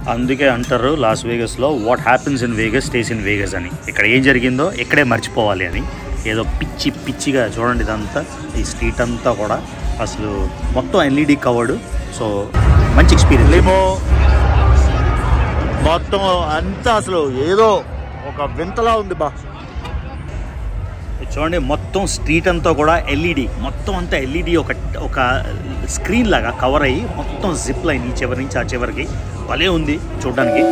అందుకే అంటారు లాస్ వేగస్లో what happens in Vegas stays in Vegas అని ఇక్కడ ఏం జరిగిందో ఇక్కడే మర్చిపోవాలి అని ఏదో పిచ్చి పిచ్చిగా చూడండి ఇదంతా ఈ స్ట్రీట్ అంతా కూడా అసలు మొత్తం ఎల్ఈడి కవర్డ్ సో మంచి ఎక్స్పీరియన్స్ లిమో మొత్తం అంతా అసలు ఏదో ఒక వింతలా ఉంది బా చూడండి మొత్తం స్ట్రీట్ అంతా కూడా ఎల్ఈడి మొత్తం అంతా ఎల్ఈడి ఒక ఒక స్క్రీన్ లాగా కవర్ అయ్యి మొత్తం జిప్ లైన్ ఈ చివరి నుంచి ఆ చివరికి భలే ఉంది చూడడానికి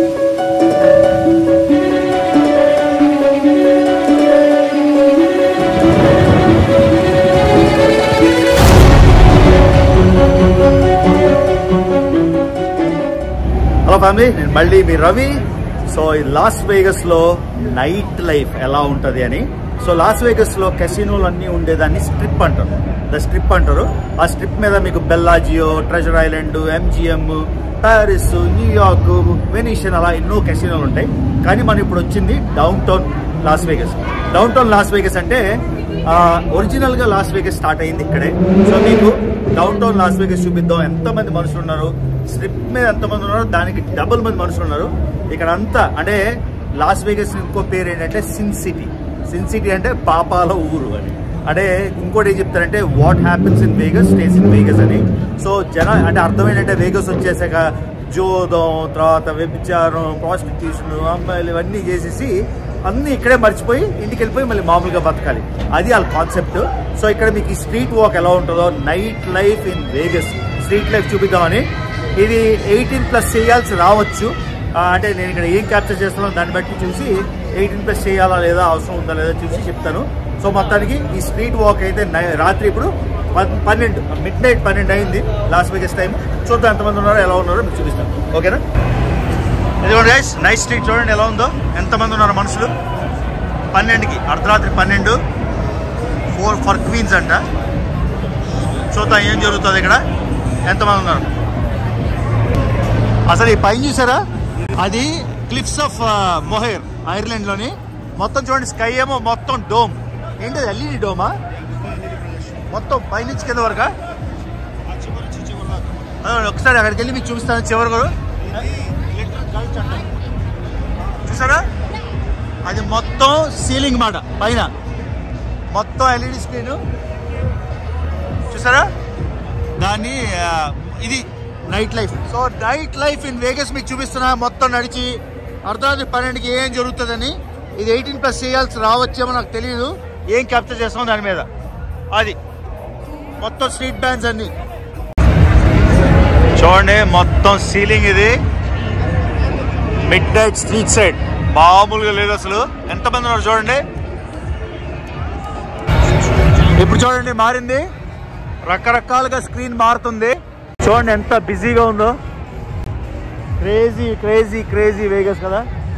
హలో ఫ్యామిలీ నేను మళ్ళీ మీ రవి సో ఈ లాస్ వేగస్ లో నైట్ లైఫ్ ఎలా ఉంటది అని సో లాస్ వేగస్ లో కెసినోలు అన్ని ఉండేదాన్ని స్ట్రిప్ అంటారు ద స్ట్రిప్ అంటారు ఆ స్ట్రిప్ మీద మీకు Bellagio treasure island MGM Paris New York Venetian అలా ఎన్నో కెసినోలు ఉంటాయి కానీ మనం ఇప్పుడు వచ్చింది downtown Las Vegas downtown Las Vegas అంటే ఒరిజినల్ గా లాస్ వేగస్ స్టార్ట్ అయింది ఇక్కడే సో మీకు డౌన్ టౌన్ లాస్ వేగస్ చూపిద్దాం ఎంతమంది మనుషులు ఉన్నారు స్ట్రిప్ మీద ఎంతమంది ఉన్నారు దానికి డబుల్ మంది మనుషులు ఉన్నారు ఇక్కడ అంతా అంటే లాస్ వేగస్ ఇంకో పేరు ఏంటంటే సిన్ సిటీ సిన్ సిటీ అంటే పాపాల ఊరు అని అంటే ఇంకోటి ఏం చెప్తారంటే what happens in Vegas stays in Vegas అని సో జన అంటే అర్థం ఏంటంటే వేగస్ వచ్చేసాక జోదం తర్వాత వ్యభిచారం ప్రాస్టిట్యూషన్ అమ్మాయిలు ఇవన్నీ చేసేసి అన్ని ఇక్కడే మర్చిపోయి ఇంటికి వెళ్ళిపోయి మళ్ళీ మామూలుగా బతకాలి అది వాళ్ళ కాన్సెప్ట్ సో ఇక్కడ మీకు ఈ స్ట్రీట్ వాక్ ఎలా ఉంటుందో night life in Vegas street life చూపిద్దామని ఇది ఎయిటీన్ ప్లస్ చేయాల్సి రావచ్చు ఆ, అంటే నేను ఇక్కడ ఏం క్యాప్చర్ చేస్తున్నానో దాన్ని బట్టి చూసి ఎయిటీన్ ప్లస్ చేయాలా లేదా అవసరం ఉందా లేదా చూసి చెప్తాను సో మొత్తానికి ఈ స్ట్రీట్ వాక్ అయితే నై- రాత్రి ఇప్పుడు పన్- పన్నెండు మిడ్ నైట్ పన్నెండు అయింది లాస్ట్ వేగస్ టైం చూద్దాం ఎంతమంది ఉన్నారో ఎలా ఉన్నారో మీకు చూపిస్తాను ఓకేనా ఇదిగోండి గైస్ నైట్ స్ట్రీట్ చూడండి ఎలా ఉందో ఎంతమంది ఉన్నారు మనుషులు పన్నెండుకి అర్ధరాత్రి పన్నెండు ఫోర్ ఫర్ క్వీన్స్ అంట చూద్దాం ఏం జరుగుతుంది ఇక్కడ ఎంతమంది ఉన్నారు అసలు ఈ పైన చూసారా అది క్లిఫ్స్ ఆఫ్ మొహేర్ ఐర్లాండ్ లోని మొత్తం చూడండి స్కై ఏమో మొత్తం డోమ్ ఏంటి ఎల్ఈడి డోమా మొత్తం పైనుంచి కింద వరకా అదే ఒకసారి అక్కడికి వెళ్ళి మీకు చూపిస్తాను చివరి కూడా చూసారా అది మొత్తం సీలింగ్ మాట పైన మొత్తం ఎల్ఈడి స్క్రీన్ చూసారా దాన్ని ఆ, ఇది night life so night life in Vegas మీకు చూపిస్తున్నా మొత్తం నడిచి అర్ధరాత్రి పన్నెండుకి ఏం జరుగుతుందని ఇది ఎయిటీన్ ప్లస్ చేయాల్సి రావచ్చేమో నాకు తెలియదు ఏం క్యాప్చర్ చేస్తాం దాని మీద అది మొత్తం స్ట్రీట్ బ్యాండ్స్ అన్ని చూడండి మొత్తం సీలింగ్ ఇది మిడ్ నైట్ స్ట్రీట్ సైడ్ మామూలుగా లేదు అసలు ఎంతమంది ఉన్నారు చూడండి ఇప్పుడు చూడండి మారింది రకరకాలుగా స్క్రీన్ మారుతుంది చూడండి ఎంత బిజీగా ఉందో క్రేజీ క్రేజీ క్రేజీ వేగస్ కదా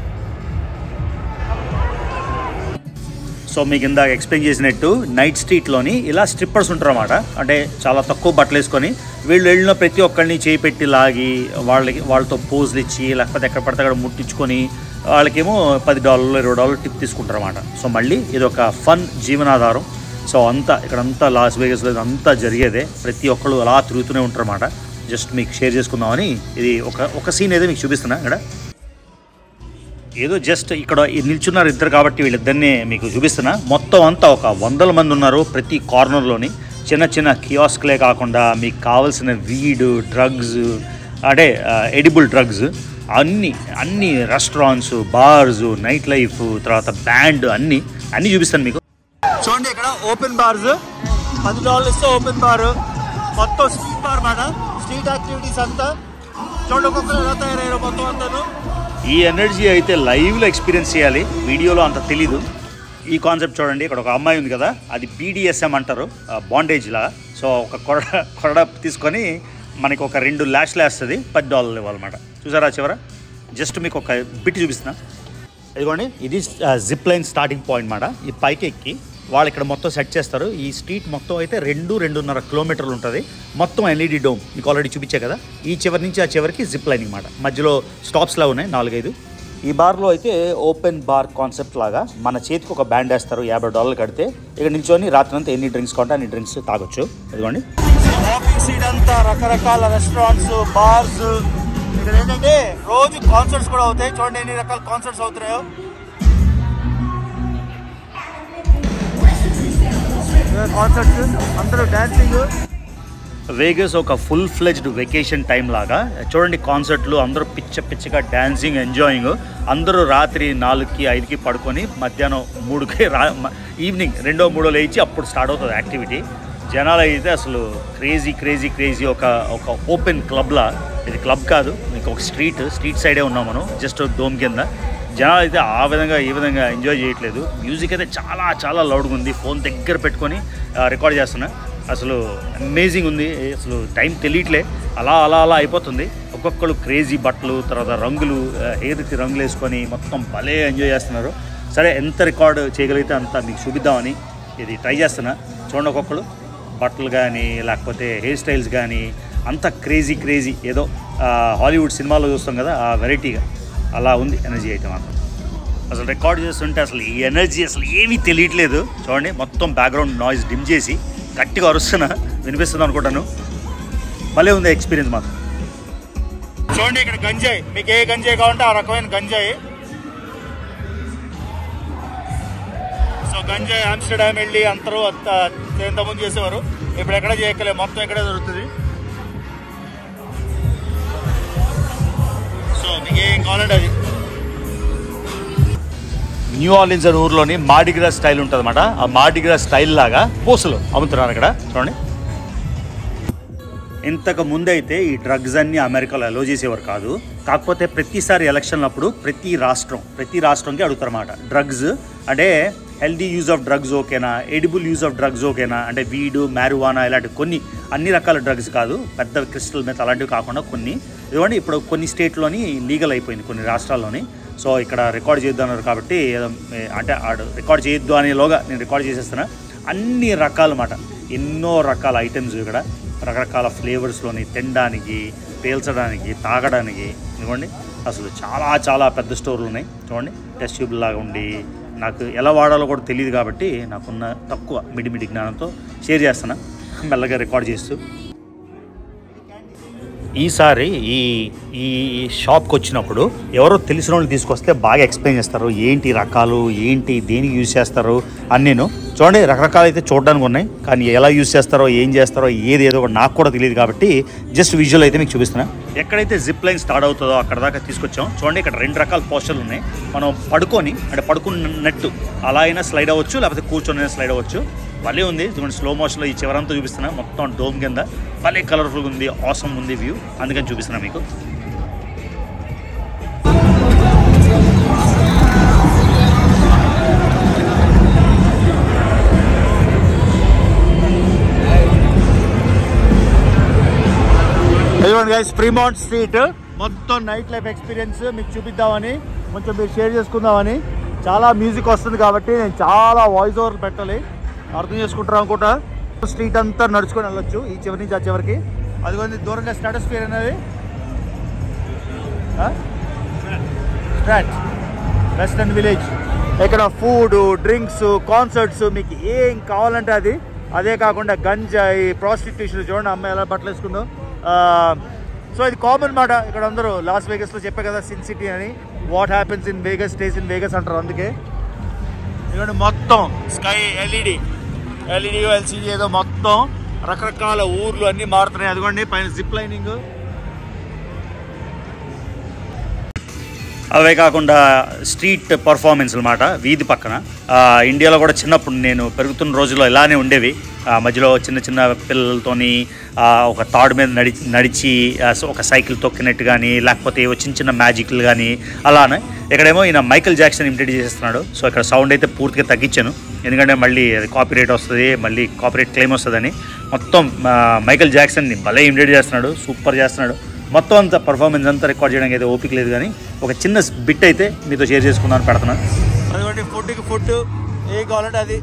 సో మీకు ఇందాక ఎక్స్ప్లెయిన్ చేసినట్టు నైట్ స్ట్రీట్లోని ఇలా స్ట్రిప్పర్స్ ఉంటారు అన్నమాట అంటే చాలా తక్కువ బట్టలు వేసుకొని వీళ్ళు వెళ్ళిన ప్రతి ఒక్కరిని చేయి పెట్టి లాగి వాళ్ళకి వాళ్ళతో పోజులు ఇచ్చి లేకపోతే ఎక్కడ పడితే అక్కడ ముట్టించుకొని వాళ్ళకేమో పది డాలర్లు ఇరవై డాలర్లు టిప్ తీసుకుంటారు అన్నమాట సో మళ్ళీ ఇది ఒక ఫన్ జీవనాధారం సో అంతా ఇక్కడంతా లాస్ వేగస్లో అంతా జరిగేదే ప్రతి ఒక్కళ్ళు అలా తిరుగుతూనే ఉంటారు అన్నమాట జస్ట్ మీకు షేర్ చేసుకుందామని ఇది ఒక ఒక సీన్ అయితే మీకు చూపిస్తున్నా ఇక్కడ ఏదో జస్ట్ ఇక్కడ ఈ నిల్చున్నారు ఇద్దరు కాబట్టి వీళ్ళిద్దరిని మీకు చూపిస్తున్నా మొత్తం అంతా ఒక వందల మంది ఉన్నారు ప్రతి కార్నర్లోని చిన్న చిన్న కియాస్క్లే కాకుండా మీకు కావాల్సిన వీడ్ డ్రగ్స్ అంటే ఎడిబుల్ డ్రగ్స్ అన్ని అన్ని రెస్టారెంట్స్ బార్స్ నైట్ లైఫ్ తర్వాత బ్యాండ్ అన్ని అన్నీ చూపిస్తాను మీకు చూడండి ఇక్కడ ఓపెన్ బార్స్ పది డాలర్లు ఇస్తే ఓపెన్ బార్ మొత్తం స్ట్రీట్ బార్ మాట స్ట్రీట్ యాక్టివిటీస్ అంతా చూడండి ఒక్కొక్కరు ఎలా తయారయ్యారో మొత్తం అంతాను ఈ ఎనర్జీ అయితే లైవ్లో ఎక్స్పీరియన్స్ చేయాలి వీడియోలో అంత తెలీదు ఈ కాన్సెప్ట్ చూడండి ఇక్కడ ఒక అమ్మాయి ఉంది కదా అది బీడిఎస్ఎం అంటారు బాండేజ్ లా సో ఒక కొరడ కొరడ తీసుకొని మనకి ఒక రెండు ల్యాష్లు వేస్తుంది పది డాలర్లు ఇవ్వాలన్నమాట చూసారా చివర జస్ట్ మీకు ఒక బిట్ చూపిస్తున్నా ఇదిగోండి ఇది జిప్ లైన్ స్టార్టింగ్ పాయింట్ మాట ఈ పైకి ఎక్కి వాళ్ళు ఇక్కడ మొత్తం సెట్ చేస్తారు ఈ స్ట్రీట్ మొత్తం అయితే రెండు రెండున్నర కిలోమీటర్లు ఉంటుంది మొత్తం ఎల్ఈడి డోమ్ మీకు ఆల్రెడీ చూపించే కదా ఈ చివరి నుంచి ఆ చివరికి జిప్ లైన్ అనమాట మధ్యలో స్టాప్స్లా ఉన్నాయి నాలుగైదు ఈ బార్లో అయితే ఓపెన్ బార్ కాన్సెప్ట్ లాగా మన చేతికి ఒక బ్యాండ్ వేస్తారు యాభై డాలర్లు కడితే ఇక్కడ నిల్చొని రాత్రి అంతా ఎన్ని డ్రింక్స్ కొంటే అన్ని డ్రింక్స్ తాగొచ్చు ఇదిగోండి వాకింగ్ సీట్ అంతా రకరకాల రెస్టారెంట్స్ బార్స్ ఇక్కడ ఏంటంటే రోజు కాన్సర్ట్స్ కూడా అవుతాయి చూడండి ఎన్ని రకాల కాన్సర్ట్స్ అవుతున్నాయో కాన్సర్ట్స్ అందరూ డాన్సింగ్ వేగస్ ఒక ఫుల్ ఫ్లెజ్డ్ వెకేషన్ టైం లాగా చూడండి కాన్సర్ట్లు అందరూ పిచ్చ పిచ్చగా డాన్సింగ్ ఎంజాయింగ్ అందరూ రాత్రి నాలుగుకి ఐదుకి పడుకొని మధ్యాహ్నం మూడుకి రా మ- ఈవినింగ్ రెండో మూడో లేచి అప్పుడు స్టార్ట్ అవుతుంది యాక్టివిటీ జనాలు అయితే అసలు క్రేజీ క్రేజీ క్రేజీ ఒక ఒక ఓపెన్ క్లబ్లా ఇది క్లబ్ కాదు ఇంకా ఒక స్ట్రీట్ స్ట్రీట్ సైడే ఉన్నాం మనం జస్ట్ డోమ్ కింద జనాలు అయితే ఆ విధంగా ఈ విధంగా ఎంజాయ్ చేయట్లేదు మ్యూజిక్ అయితే చాలా చాలా లౌడ్గా ఉంది ఫోన్ దగ్గర పెట్టుకొని రికార్డ్ చేస్తున్నా అసలు అమేజింగ్ ఉంది అసలు టైం తెలియట్లే అలా అలా అలా అయిపోతుంది ఒక్కొక్కరు క్రేజీ బట్టలు తర్వాత రంగులు హెయిర్కి రంగులు వేసుకొని మొత్తం భలే ఎంజాయ్ చేస్తున్నారు సరే ఎంత రికార్డ్ చేయగలిగితే అంత మీకు చూపిద్దామని ఇది ట్రై చేస్తున్నా చూడండి ఒక్కొక్కరు బట్టలు కానీ లేకపోతే హెయిర్ స్టైల్స్ కానీ అంత క్రేజీ క్రేజీ ఏదో ఆ, హాలీవుడ్ సినిమాలో చూస్తాం కదా ఆ వెరైటీగా అలా ఉంది ఎనర్జీ అయితే మాత్రం అసలు రికార్డ్ చేస్తుంటే అసలు ఈ ఎనర్జీ అసలు ఏమీ తెలియట్లేదు చూడండి మొత్తం బ్యాక్గ్రౌండ్ నాయిస్ డిమ్ చేసి గట్టిగా అరుస్తున్నా వినిపిస్తుంది అనుకుంటాను భలే ఉంది ఎక్స్పీరియన్స్ మాత్రం చూడండి ఇక్కడ గంజాయి మీకు ఏ గంజాయి కావాలంటే ఆ రకమైన గంజాయి సో గంజాయి ఆమ్స్టర్డామ్ వెళ్ళి అందరూ అంత ఇంతకుముందు చేసేవారు ఇప్పుడు ఎక్కడ చేయక్కలే మొత్తం ఎక్కడే దొరుకుతుంది సో మీకు ఏం కావాలంటే అది న్యూ ఆర్లిన్స్ అనే ఊర్లోని మాడిగ్రా స్టైల్ ఉంటుంది అనమాట ఆ మాడిగ్రా స్టైల్ లాగా పూసలు అమ్ముతున్నారు అక్కడ చూడండి ఇంతకు ముందైతే ఈ డ్రగ్స్ అన్ని అమెరికాలో అలో చేసేవారు కాదు కాకపోతే ప్రతిసారి ఎలక్షన్ అప్పుడు ప్రతి రాష్ట్రం ప్రతి రాష్ట్రంకి అడుగుతారు అనమాట డ్రగ్స్ అంటే హెల్దీ యూజ్ ఆఫ్ డ్రగ్స్ ఓకేనా ఎడిబుల్ యూజ్ ఆఫ్ డ్రగ్స్ ఓకేనా అంటే వీడు మ్యారువానా ఇలాంటి కొన్ని అన్ని రకాల డ్రగ్స్ కాదు పెద్ద క్రిస్టల్ మెత్ అలాంటివి కాకుండా కొన్ని ఇదిగోండి ఇప్పుడు కొన్ని స్టేట్లోని లీగల్ అయిపోయింది కొన్ని రాష్ట్రాల్లోని సో ఇక్కడ రికార్డ్ చేద్దామన్నారు కాబట్టి ఏదో, ఏ, అంటే ఆడు రికార్డ్ చేయొద్దు అనేలోగా నేను రికార్డ్ చేసేస్తున్నా అన్ని రకాలన్నమాట ఎన్నో రకాల ఐటమ్స్ ఇక్కడ రకరకాల ఫ్లేవర్స్లోని తినడానికి పేల్చడానికి తాగడానికి ఇదిగోండి అసలు చాలా చాలా పెద్ద స్టోర్లు ఉన్నాయి చూడండి టెస్ట్ ట్యూబ్ లాగా ఉండి నాకు ఎలా వాడాలో కూడా తెలియదు కాబట్టి నాకున్న తక్కువ మిడిమిడి జ్ఞానంతో షేర్ చేస్తున్నా మెల్లగా రికార్డ్ చేస్తూ ఈసారి ఈ ఈ షాప్కి వచ్చినప్పుడు ఎవరో తెలిసిన వాళ్ళు తీసుకొస్తే బాగా ఎక్స్ప్లెయిన్ చేస్తారు ఏంటి రకాలు ఏంటి దేనికి యూజ్ చేస్తారు అన్నీను చూడండి రకరకాలు అయితే చూడడానికి ఉన్నాయి కానీ ఎలా యూజ్ చేస్తారో ఏం చేస్తారో ఏది ఏదో కూడా నాకు కూడా తెలియదు కాబట్టి జస్ట్ విజువల్ అయితే మీకు చూపిస్తున్నా ఎక్కడైతే జిప్ లైన్ స్టార్ట్ అవుతుందో అక్కడ దాకా తీసుకొచ్చాం చూడండి ఇక్కడ రెండు రకాల పోస్టర్లు ఉన్నాయి మనం పడుకొని అంటే పడుకున్నట్టు అలా అయినా స్లైడ్ అవ్వచ్చు లేకపోతే కూర్చొని స్లైడ్ అవ్వచ్చు భలే ఉంది చూడండి స్లో మోషన్లో ఈ చివరంతా చూపిస్తున్నా మొత్తం డోమ్ కింద భలే కలర్ఫుల్గా ఉంది ఆసమ్ ఉంది వ్యూ అందుకని చూపిస్తున్నా మీకు ఇదిగోండి గైస్ ఫ్రీమౌంట్ స్ట్రీట్ మొత్తం నైట్ లైఫ్ ఎక్స్పీరియన్స్ మీకు చూపిద్దామని కొంచెం మీరు షేర్ చేసుకుందామని చాలా మ్యూజిక్ వస్తుంది కాబట్టి నేను చాలా వాయిస్ ఓవర్ పెట్టాలి అర్థం చేసుకుంటారు అనుకుంటా స్ట్రీట్ అంతా నడుచుకొని వెళ్ళొచ్చు ఈ చివరి నుంచి ఆ చివరికి అదిగోండి దూరంగా స్టాటస్ ఫియర్ అనేది స్ట్రాట్ వెస్టర్న్ విలేజ్ ఇక్కడ ఫుడ్ డ్రింక్స్ కాన్సర్ట్స్ మీకు ఏం కావాలంటే అది అదే కాకుండా గంజాయి ప్రాస్టిట్యూషన్ చూడండి అమ్మాయి ఎలా బట్టలు వేసుకుందో సో ఇది కామన్ మాట ఇక్కడ అందరూ లాస్ వేగస్లో చెప్పే కదా సిన్ సిటీ అని what happens in Vegas stays in Vegas అంటారు అందుకే ఇదిగోండి మొత్తం స్కై ఎల్ఈడి ఎల్ఈడి ఎల్సిడి ఏదో మొత్తం రకరకాల ఊర్లు అన్నీ మారుతున్నాయి అదిగోండి పైన జిప్ లైనింగ్ అవే కాకుండా స్ట్రీట్ పర్ఫార్మెన్స్ అనమాట వీధి పక్కన ఆ, ఇండియాలో కూడా చిన్నప్పుడు నేను పెరుగుతున్న రోజుల్లో ఇలానే ఉండేవి ఆ, మధ్యలో చిన్న చిన్న పిల్లలతోని ఆ, ఒక తాడు మీద నడిచి నడిచి ఆ, సో ఒక సైకిల్ తొక్కినట్టు కానీ లేకపోతే ఏవో చిన్న చిన్న మ్యాజిక్లు కానీ అలానే ఇక్కడేమో ఈయన మైకల్ జాక్సన్ ఇమిటేట్ చేస్తున్నాడు సో ఇక్కడ సౌండ్ అయితే పూర్తిగా తగ్గించాను ఎందుకంటే మళ్ళీ అది కాపీరైట్ వస్తుంది మళ్ళీ కాపీరైట్ క్లెయిమ్ వస్తుందని మొత్తం ఆ, మైకల్ జాక్సన్ని భలే ఇమిటేట్ చేస్తున్నాడు సూపర్ చేస్తున్నాడు మొత్తం అంతా పర్ఫార్మెన్స్ అంతా రికార్డ్ చేయడానికి అయితే ఓపిక లేదు కానీ ఒక చిన్న బిట్ అయితే మీతో షేర్ చేసుకుందామని పెడుతున్నాను అదిగోండి ఫుడ్కి ఫుడ్ ఏ కావాలంటే అది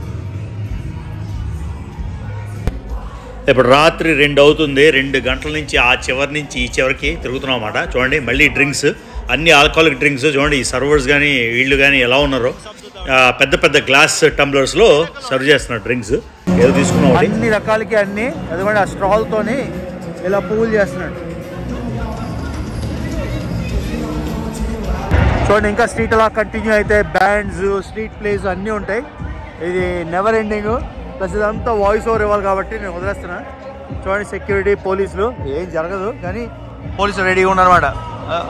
ఇప్పుడు రాత్రి రెండు అవుతుంది రెండు గంటల నుంచి ఆ చివరి నుంచి ఈ చివరికి తిరుగుతున్నాం అన్నమాట చూడండి మళ్ళీ డ్రింక్స్ అన్ని ఆల్కహాలిక్ డ్రింక్స్ చూడండి ఈ సర్వర్స్ కానీ వీళ్ళు కానీ ఎలా ఉన్నారో ఆ, పెద్ద పెద్ద గ్లాస్ టంబ్లర్స్లో సర్వ్ చేస్తున్నారు డ్రింక్స్ ఏదో తీసుకున్నాం అన్ని రకాలకి అన్ని అదిగోండి ఆ స్ట్రాల్తోని ఇలా పువ్వులు చేస్తున్నాడు చూడండి ఇంకా స్ట్రీట్ అలా కంటిన్యూ అయితే బ్యాండ్స్ స్ట్రీట్ ప్లేస్ అన్నీ ఉంటాయి ఇది నెవర్ ఎండింగ్ ప్లస్ ఇదంతా వాయిస్ ఓవర్ ఇవ్వాలి కాబట్టి నేను వదిలేస్తున్నా చూడండి సెక్యూరిటీ పోలీసులు ఏం జరగదు కానీ పోలీసులు రెడీగా ఉన్నారన్నమాట ఆ.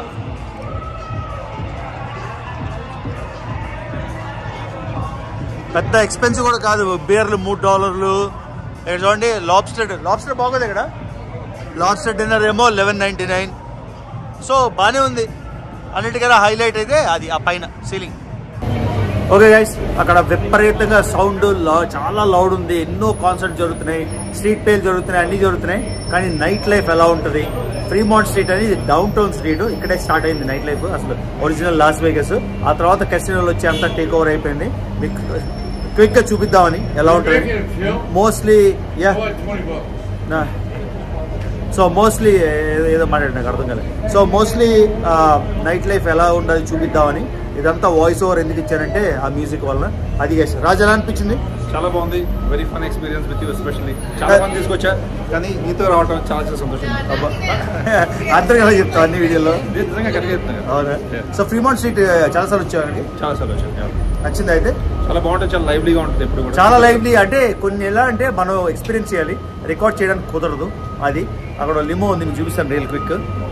పెద్ద ఎక్స్పెన్సివ్ కూడా కాదు బియర్లు మూడు డాలర్లు ఇక్కడ చూడండి లాబ్స్టర్ లాబ్స్టర్ బాగోదు ఇక్కడ లాబ్స్టర్ డిన్నర్ ఏమో లెవెన్ నైంటీ నైన్ సో బాగానే ఉంది అన్నిటికన్నా హైలైట్ అయితే అది ఆ పైన సీలింగ్ ఓకే గైస్ అక్కడ విపరీతంగా సౌండ్ చాలా లౌడ్ ఉంది ఎన్నో కాన్సర్ట్ జరుగుతున్నాయి స్ట్రీట్ పేల్ జరుగుతున్నాయి అన్ని జరుగుతున్నాయి కానీ నైట్ లైఫ్ ఎలా ఉంటుంది ఫ్రీమౌంట్ స్ట్రీట్ అనేది డౌన్ టౌన్ స్ట్రీట్ ఇక్కడే స్టార్ట్ అయింది నైట్ లైఫ్ అసలు ఒరిజినల్ లాస్ వేగస్ ఆ తర్వాత కెసినోలు వచ్చి అంతా టేక్ ఓవర్ అయిపోయింది మీకు క్విక్ గా చూపిద్దామని ఎలా ఉంటుంది మోస్ట్లీ యా నా సో మోస్ట్లీ ఏదో మాట్లాడి నాకు అర్థం కాలేదు సో మోస్ట్లీ నైట్ లైఫ్ ఎలా ఉండదు చూపిద్దామని ఇదంతా వాయిస్ ఓవర్ ఎందుకు ఇచ్చారంటే ఆ మ్యూజిక్ వల్ల అది guys. రాజు ఎలా అనిపించింది చాలా బాగుంది very fun experience with you especially చాలా మంది తీసుకొచ్చా కానీ నీతో రావడం చాలా చాలా సంతోషం అబ్బా అర్థం కదా చెప్తావు అన్ని వీడియోలో నేను నిజంగా కరెక్ట్ చెప్తున్నాను అవునా సో ఫ్రీమౌంట్ స్ట్రీట్ చాలా సార్లు వచ్చామండి చాలా చాలా వచ్చాను నచ్చింది అయితే చాలా బాగుంటుంది చాలా లైవ్లీగా ఉంటుంది ఎప్పుడు కూడా చాలా లైవ్లీ అంటే కొన్ని ఎలా అంటే మనం ఎక్స్పీరియన్స్ చేయాలి రికార్డ్ చేయడానికి కుదరదు అది అక్కడ లిమో ఉంది మీకు చూపిస్తాను రియల్ క్విక్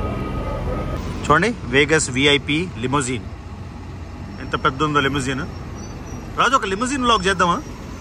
చూడండి వేగస్ విఐపి లిమోజిన్ ఎంత పెద్ద ఉందో లిమోజిన్ రాజు ఒక లిమోజిన్ బ్లాగ్ చేద్దామా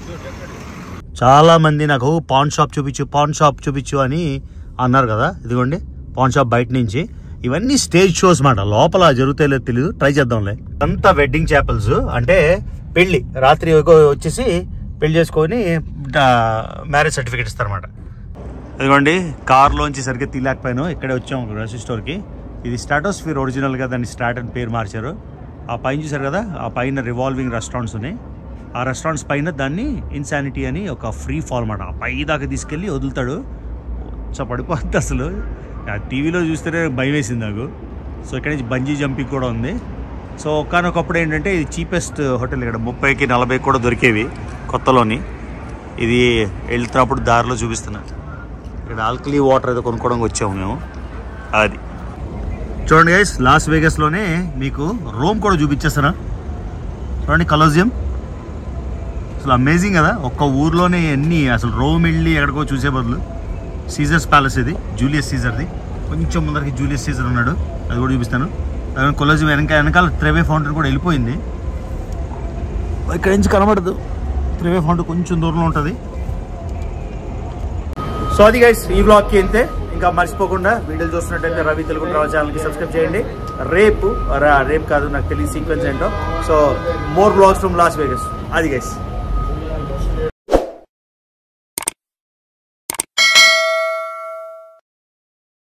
చాలా మంది నాకు పాన్ షాప్ చూపించు పాన్ షాప్ చూపించు అని అన్నారు కదా ఇదిగోండి పాన్ షాప్ బయట నుంచి ఇవన్నీ స్టేజ్ షోస్ మాట లోపల జరుగుతాయో లేదో తెలియదు ట్రై చేద్దాంలే అంతా వెడ్డింగ్ చాపెల్స్ అంటే పెళ్లి రాత్రి వచ్చేసి పెళ్లి చేసుకొని మ్యారేజ్ సర్టిఫికేట్ ఇస్తారన్నమాట ఇదిగోండి కార్లోంచి సరిగ్గా తీయలేకపోయాను ఇక్కడే వచ్చాము గ్రోసరీ స్టోర్కి ఇది స్టాటోస్ఫియర్ ఒరిజినల్గా దాన్ని స్టాట్ అని పేరు మార్చారు ఆ పైన చూసారు కదా ఆ పైన రివాల్వింగ్ రెస్టారెంట్స్ ఉన్నాయి ఆ రెస్టారెంట్స్ పైన దాన్ని ఇన్సానిటీ అని ఒక ఫ్రీ ఫాల్ అనమాట ఆ పై దాకా తీసుకెళ్ళి వదులుతాడు సో పడిపోద్ది అసలు ఆ టీవీలో చూస్తేనే భయం వేసింది నాకు సో ఇక్కడ నుంచి బంజీ జంపింగ్ కూడా ఉంది సో ఒకనొకప్పుడు ఏంటంటే ఇది చీపెస్ట్ హోటల్ ఇక్కడ ముప్పైకి నలభై కూడా దొరికేవి కొత్తలోని ఇది వెళ్తున్నప్పుడు దారిలో చూపిస్తున్నా ఇక్కడ ఆల్కలీ వాటర్ ఏదో కొనుక్కోవడానికి వచ్చాము మేము అది చూడండి గైస్ లాస్ వేగస్లోనే మీకు రోమ్ కూడా చూపించేస్తానా చూడండి కలోజియం అసలు అమేజింగ్ కదా ఒక్క ఊర్లోనే ఎన్ని అసలు రోమ్ వెళ్ళి ఎక్కడికో చూసే బదులు సీజర్స్ ప్యాలెస్ ఇది జూలియస్ సీజర్ది కొంచెం ముందరికి జూలియస్ సీజర్ ఉన్నాడు అది కూడా చూపిస్తాను కొలోజియం వెనక వెనకాల త్రెవే ఫౌంటైన్ కూడా వెళ్ళిపోయింది ఇక్కడ నుంచి కనబడదు త్రివే ఫౌంటైన్ కొంచెం దూరంలో ఉంటుంది సో అది గైస్ ఈ బ్లాగ్కి అంతే ఇంకా మర్చిపోకుండా వీడియోలు చూస్తున్నట్టయితే రవి తెలుగు ట్రావెల్ ఛానల్కి సబ్స్క్రైబ్ చేయండి రేపు రా- రేపు కాదు నాకు తెలియదు సీక్వెన్స్ ఏంటో so more blogs from Las Vegas అది గైస్